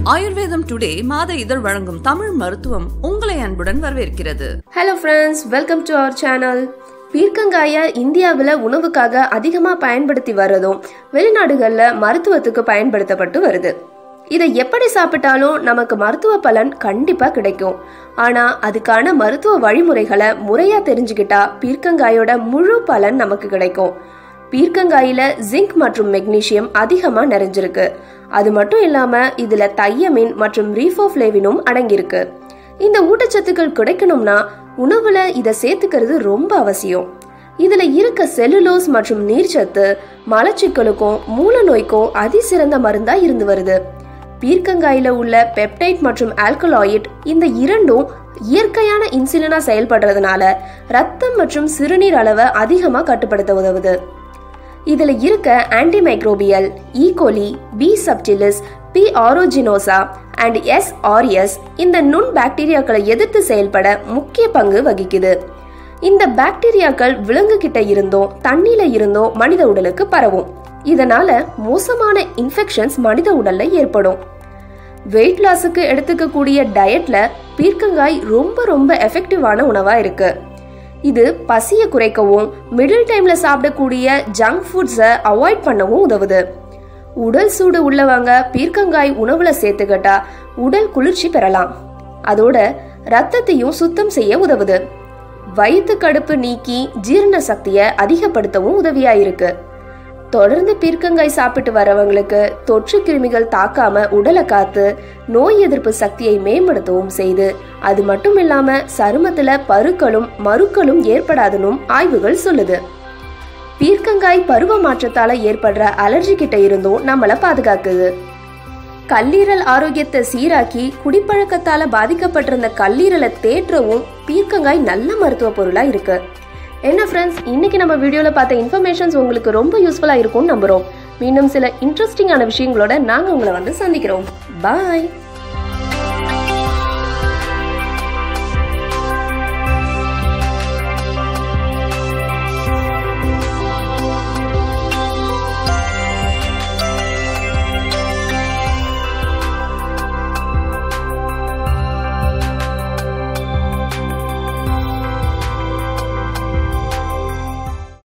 ஆயுர்வேதம் டுடே மாத இதழ் வழங்கும் தமிழ் மருத்துவம் உங்களை அன்புடன் வரவேற்கிறது hello friends welcome to our channel பீர்க்கங்காயை இந்தியாவில் உணவுக்காக அதிகமாக பயன்படுத்தி வர்றதும் வெளிநாடுகளில் மருத்துவத்துக்கு பயன்படுத்தப்பட்டு வருது இதை எப்படி சாப்பிட்டாலும் நமக்கு மருத்துவ பலன் கண்டிப்பாக கிடைக்கும் ஆனால் அதுக்கான மருத்துவ வழிமுறைகளை முறையாக தெரிஞ்சுக்கிட்டா பீர்க்கங்காயோட முழு பலன் நமக்கு கிடைக்கும் பீர்க்கங்காயில ஜிங்க் மற்றும் மெக்னீசியம் அதிகமா நிறைஞ்சிருக்கு அது மட்டும் இல்லாம இதுல தையமின் மற்றும் ரீஃபோஃப்ளேவினும் அடங்கியிருக்கு இந்த ஊட்டச்சத்துக்கள் கிடைக்கணும்னா உணவுல இதை சேர்த்துக்கிறது ரொம்ப அவசியம் இதுல இருக்க செல்லுலோஸ் மற்றும் நீர்ச்சத்து மலச்சிக்கலுக்கும் மூல நோய்க்கும் அதிசிறந்த மருந்தா இருந்து வருது பீர்க்கங்காயில உள்ள பெப்டைட் மற்றும் ஆல்கலாய்ட் இந்த இரண்டும் இயற்கையான இன்சுலினா செயல்படுறதுனால ரத்தம் மற்றும் சிறுநீர் அளவை அதிகமாக கட்டுப்படுத்த உதவுது இதுல இருக்க antimicrobial E coli B subtilis P aeruginosa and S aureus இந்த நுண் பாக்டீரியாக்களை எதிர்த்து செயல்பட முக்கிய பங்கு வகிக்குது இந்த பாக்டீரியாக்கள் விலங்கு கிட்ட இருந்தோ தண்ணியில இருந்தோ மனித உடலுக்கு பரவும் இதனால மோசமான இன்ஃபெக்ஷன்ஸ் மனித உடல்ல ஏற்படும் வெயிட் லாஸுக்கு எடுத்துக்கக்கூடிய டயட்ல பீர்க்கங்காய் ரொம்ப ரொம்ப எஃபெக்டிவான உணவா இருக்கு இது பசியை குறைக்கவும் மிடில் டைம்ல சாப்பிடக்கூடிய ஜங்க் ஃபுட்ஸை அவாய்ட் பண்ணவும் உதவுது உடல் சூடு உள்ளவங்க பீர்க்கங்காய் உணவுல சேர்த்துக்கிட்டா உடல் குளிர்ச்சி பெறலாம் அதோட ரத்தத்தையும் சுத்தம் செய்ய உதவுது வயிற்று கடுப்பு நீக்கி ஜீரண சக்தியை அதிகப்படுத்தவும் உதவியா இருக்கு தொடர்ந்து பீர்க்கங்காய் சாப்பிட்டு வரவங்களுக்கு தொற்று கிருமிகள் தாக்காம உடலை காத்து நோய் எதிர்ப்பு சக்தியை மேம்படுத்தவும் செய்து அது மட்டும் இல்லாம சருமத்துல பருக்களும் மருக்களும் ஏற்படாதுன்னும் ஆய்வுகள் சொல்லுது பீர்க்கங்காய் பருவ மாற்றத்தால ஏற்படுற அலர்ஜி கிட்ட இருந்தும் நம்மள பாதுகாக்குது கல்லீரல் ஆரோக்கியத்தை சீராக்கி குடிப்பழக்கத்தால பாதிக்கப்பட்டிருந்த கல்லீரலை தேற்றவும் பீர்க்கங்காய் நல்ல மருத்துவ பொருளா இருக்கு என்ன ஃப்ரெண்ட்ஸ் இன்னைக்கு நம்ம வீடியோவில் பார்த்த இன்ஃபர்மேஷன்ஸ் உங்களுக்கு ரொம்ப யூஸ்ஃபுல்லாக இருக்கும்னு நம்புகிறோம் மீண்டும் சில இன்ட்ரெஸ்டிங்கான விஷயங்களோட நாங்கள் உங்களை வந்து சந்திக்கிறோம் பாய்